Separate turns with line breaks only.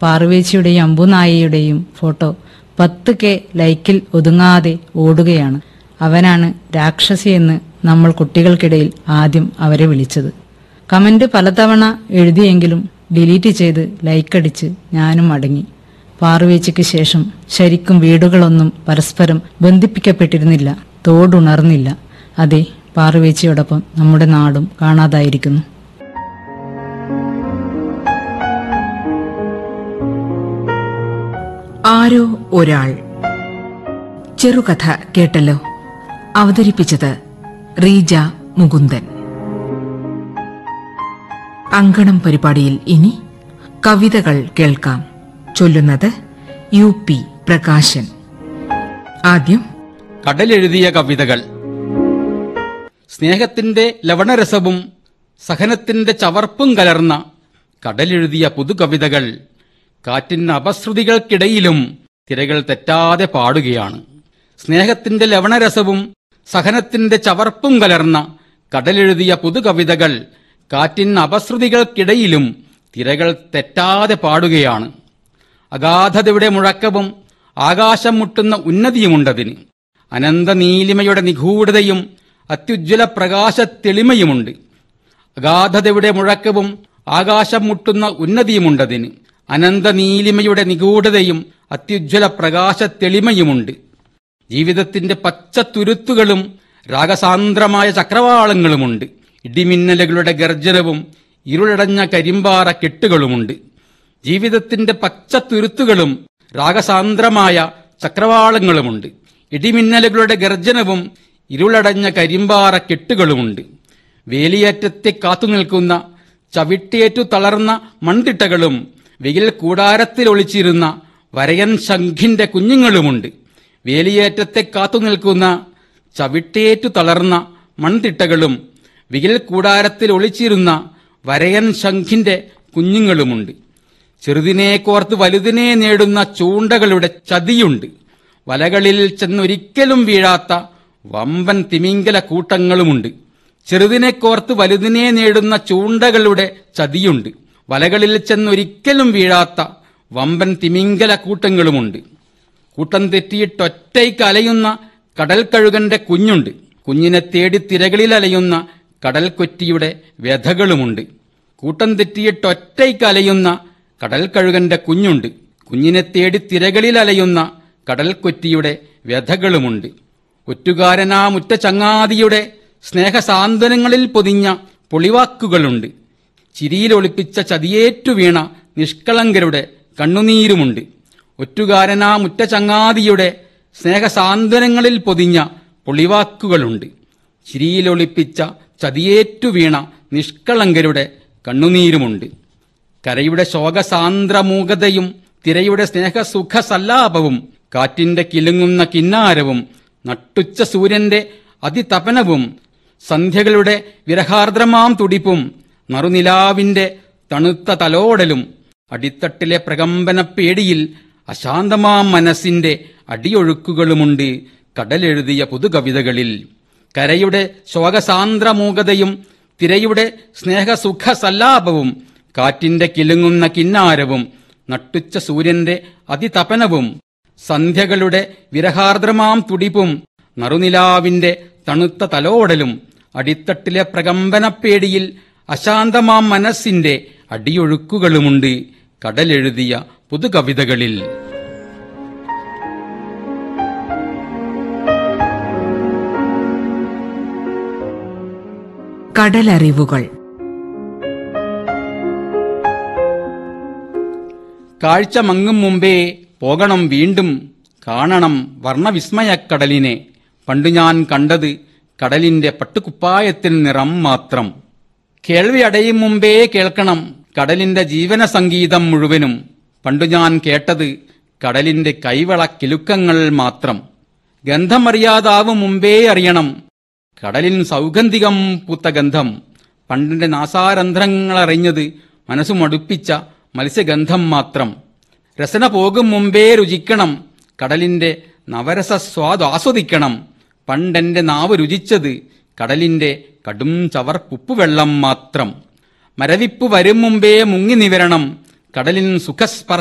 പാർവേച്ചിയുടെയും അമ്പുനായയുടെയും photo പത്ത് K ലൈക്കിൽ ഒതുങ്ങാതെ ഓടുകയാണ് അവനാണ് രാക്ഷസിയെന്ന് നമ്മൾ കുട്ടികൾക്കിടയിൽ ആദ്യം അവരെ വിളിച്ചത് കമന്റ് പലതവണ എഴുതിയെങ്കിലും ഡിലീറ്റ് ചെയ്ത് ലൈക്കടിച്ച് ഞാനും മടങ്ങി പാർവേച്ചിക്ക് ശേഷം ശരിക്കും വീടുകളൊന്നും പരസ്പരം ബന്ധിപ്പിക്കപ്പെട്ടിരുന്നില്ല തോടുണർന്നില്ല അതെ പാർവേച്ചിയോടൊപ്പം നമ്മുടെ നാടും കാണാതായിരിക്കുന്നു
ആരോ ഒരാൾ ചെറുകഥ കേട്ടല്ലോ അവതരിപ്പിച്ചത് റീജ മുകുന്ദൻ അങ്കണം പരിപാടിയിൽ ഇനി കവിതകൾ കേൾക്കാം ചൊല്ലുന്നത് യു പി പ്രകാശൻ ആദ്യം
കടലെഴുതിയ കവിതകൾ സ്നേഹത്തിന്റെ ലവണരസവും സഹനത്തിന്റെ ചവർപ്പും കലർന്ന കടലെഴുതിയ പുതുകവിതകൾ കാറ്റിന് അപശ്രുതികൾക്കിടയിലും തിരകൾ തെറ്റാതെ പാടുകയാണ് സ്നേഹത്തിന്റെ ലവണരസവും സഹനത്തിന്റെ ചവർപ്പും കലർന്ന കടലെഴുതിയ പുതുകവിതകൾ കാറ്റിന് അപശ്രുതികൾക്കിടയിലും തിരകൾ തെറ്റാതെ പാടുകയാണ് അഗാധതയുടെ മുഴക്കവും ആകാശം മുട്ടുന്ന ഉന്നതിയുമുണ്ടതിന് അനന്തനീലിമയുടെ നിഗൂഢതയും അത്യുജ്വല പ്രകാശ തെളിമയുമുണ്ട് അഗാധതയുടെ മുഴക്കവും ആകാശം മുട്ടുന്ന ഉന്നതിയുമുണ്ടതിന് അനന്തനീലിമയുടെ നിഗൂഢതയും അത്യുജ്വല പ്രകാശ തെളിമയുമുണ്ട് ജീവിതത്തിന്റെ പച്ചത്തുരുത്തുകളും രാഗസാന്ദ്രമായ ചക്രവാളങ്ങളുമുണ്ട് ഇടിമിന്നലുകളുടെ ഗർജനവും ഇരുളടഞ്ഞ കരിമ്പാറ കെട്ടുകളുമുണ്ട് ജീവിതത്തിന്റെ പച്ചത്തുരുത്തുകളും രാഗസാന്ദ്രമായ ചക്രവാളങ്ങളുമുണ്ട് ഇടിമിന്നലുകളുടെ ഗർജനവും ഇരുളടഞ്ഞ കരിമ്പാറ കെട്ടുകളുമുണ്ട് വേലിയേറ്റത്തെ കാത്തുനിൽക്കുന്ന ചവിട്ടിയേറ്റു തളർന്ന മൺതിട്ടകളും വെയിൽ കൂടാരത്തിൽ ഒളിച്ചിരുന്ന വരയൻ ശംഖിന്റെ കുഞ്ഞുങ്ങളുമുണ്ട് വേലിയേറ്റത്തെ കാത്തുനിൽക്കുന്ന ചവിട്ടേറ്റു തളർന്ന മൺതിട്ടകളും വെയിൽ കൂടാരത്തിൽ ഒളിച്ചിരുന്ന വരയൻ ശംഖിന്റെ കുഞ്ഞുങ്ങളുമുണ്ട് ചെറുതിനെ കോർത്ത് വലുതിനെ നേടുന്ന ചൂണ്ടകളുടെ ചതിയുണ്ട് വലകളിൽ ചെന്നൊരിക്കലും വീഴാത്ത വമ്പൻ തിമിംഗല കൂട്ടങ്ങളുമുണ്ട് ചെറുതിനെ കോർത്ത് വലുതിനെ നേടുന്ന ചൂണ്ടകളുടെ ചതിയുണ്ട് വലകളിൽ ചെന്നൊരിക്കലും വീഴാത്ത വമ്പൻ തിമിംഗല കൂട്ടങ്ങളുമുണ്ട് കൂട്ടം തെറ്റിയിട്ടൊറ്റയ്ക്ക് അലയുന്ന കടൽ കഴുകന്റെ കുഞ്ഞുണ്ട് കുഞ്ഞിനെ തേടി തിരകളിൽ അലയുന്ന കടൽ കൊറ്റിയുടെ വ്യഥകളുമുണ്ട് കൂട്ടം തെറ്റിയിട്ടൊറ്റയ്ക്ക് അലയുന്ന കടൽ കഴുകന്റെ കുഞ്ഞുണ്ട് കുഞ്ഞിനെ തേടി തിരകളിൽ അലയുന്ന കടൽ കൊറ്റിയുടെ വ്യഥകളുമുണ്ട് ഒറ്റുകാരനാ മുറ്റ ചങ്ങാതിയുടെ സ്നേഹസാന്ത്വനങ്ങളിൽ പൊതിഞ്ഞ പൊളിവാക്കുകളുണ്ട് ചിരിയിലൊളിപ്പിച്ച ചതിയേറ്റു വീണ നിഷ്കളങ്കരുടെ കണ്ണുനീരുമുണ്ട് ഒറ്റുകാരനാ മുറ്റ ചങ്ങാതിയുടെ സ്നേഹസാന്ത്വനങ്ങളിൽ പൊതിഞ്ഞ പൊളിവാക്കുകളുണ്ട് ചിരിയിലൊളിപ്പിച്ച ചതിയേറ്റു വീണ നിഷ്കളങ്കരുടെ കണ്ണുനീരുമുണ്ട് കരയുടെ ശോകസാന്ദ്രമൂകതയും തിരയുടെ സ്നേഹസുഖ സല്ലാപവും കാറ്റിന്റെ കിലുങ്ങുന്ന കിന്നാരവും നട്ടുച്ച സൂര്യന്റെ അതിതപനവും സന്ധ്യകളുടെ വിരഹാർദ്രമാം തുടിപ്പും നറുനിലാവിന്റെ തണുത്ത തലോടലും അടിത്തട്ടിലെ പ്രകമ്പന പേടിയിൽ അശാന്തമാം മനസ്സിന്റെ അടിയൊഴുക്കുകളുമുണ്ട് കടലെഴുതിയ പുതുകവിതകളിൽ കരയുടെ ശോകസാന്ദ്രമൂകതയും തിരയുടെ സ്നേഹസുഖ സല്ലാപവും കാറ്റിന്റെ കിലുങ്ങുന്ന കിന്നാരവും നട്ടുച്ച സൂര്യന്റെ അതിതപനവും സന്ധ്യകളുടെ വിരഹാർദ്രമാം തുടിപ്പും നറുനിലാവിന്റെ തണുത്ത തലോടലും അടിത്തട്ടിലെ പ്രകമ്പനപ്പേടിയിൽ അശാന്തമാം മനസ്സിന്റെ അടിയൊഴുക്കുകളുമുണ്ട് കടലെഴുതിയ പുതുകവിതകളിൽ
കടലറിവുകൾ
കാഴ്ച മങ്ങും മുമ്പേ പോകണം വീണ്ടും കാണണം വർണ്ണവിസ്മയക്കടലിനെ പണ്ടു ഞാൻ കണ്ടത് കടലിന്റെ പട്ടുകുപ്പായത്തിൽ നിറം മാത്രം കേൾവി അടയും മുമ്പേ കേൾക്കണം കടലിന്റെ ജീവന സംഗീതം മുഴുവനും പണ്ടു ഞാൻ കേട്ടത് കടലിന്റെ കൈവള കിലുക്കങ്ങൾ മാത്രം ഗന്ധമറിയാതാവും മുമ്പേ അറിയണം കടലിൻ സൗഗന്ധികം പൂത്ത ഗന്ധം പണ്ടിന്റെ നാസാരന്ധ്രങ്ങളറിഞ്ഞത് മനസ്സു മടുപ്പിച്ച മത്സ്യഗന്ധം മാത്രം രസന പോകും മുമ്പേ രുചിക്കണം കടലിന്റെ നവരസ സ്വാദ് ആസ്വദിക്കണം പണ്ടെന്റെ നാവ് രുചിച്ചത് കടലിന്റെ കടും ചവർപ്പുപ്പുവെള്ളം മാത്രം മരവിപ്പ് വരും മുമ്പേ മുങ്ങി നിവരണം കടലിൻ സുഖസ്പർശ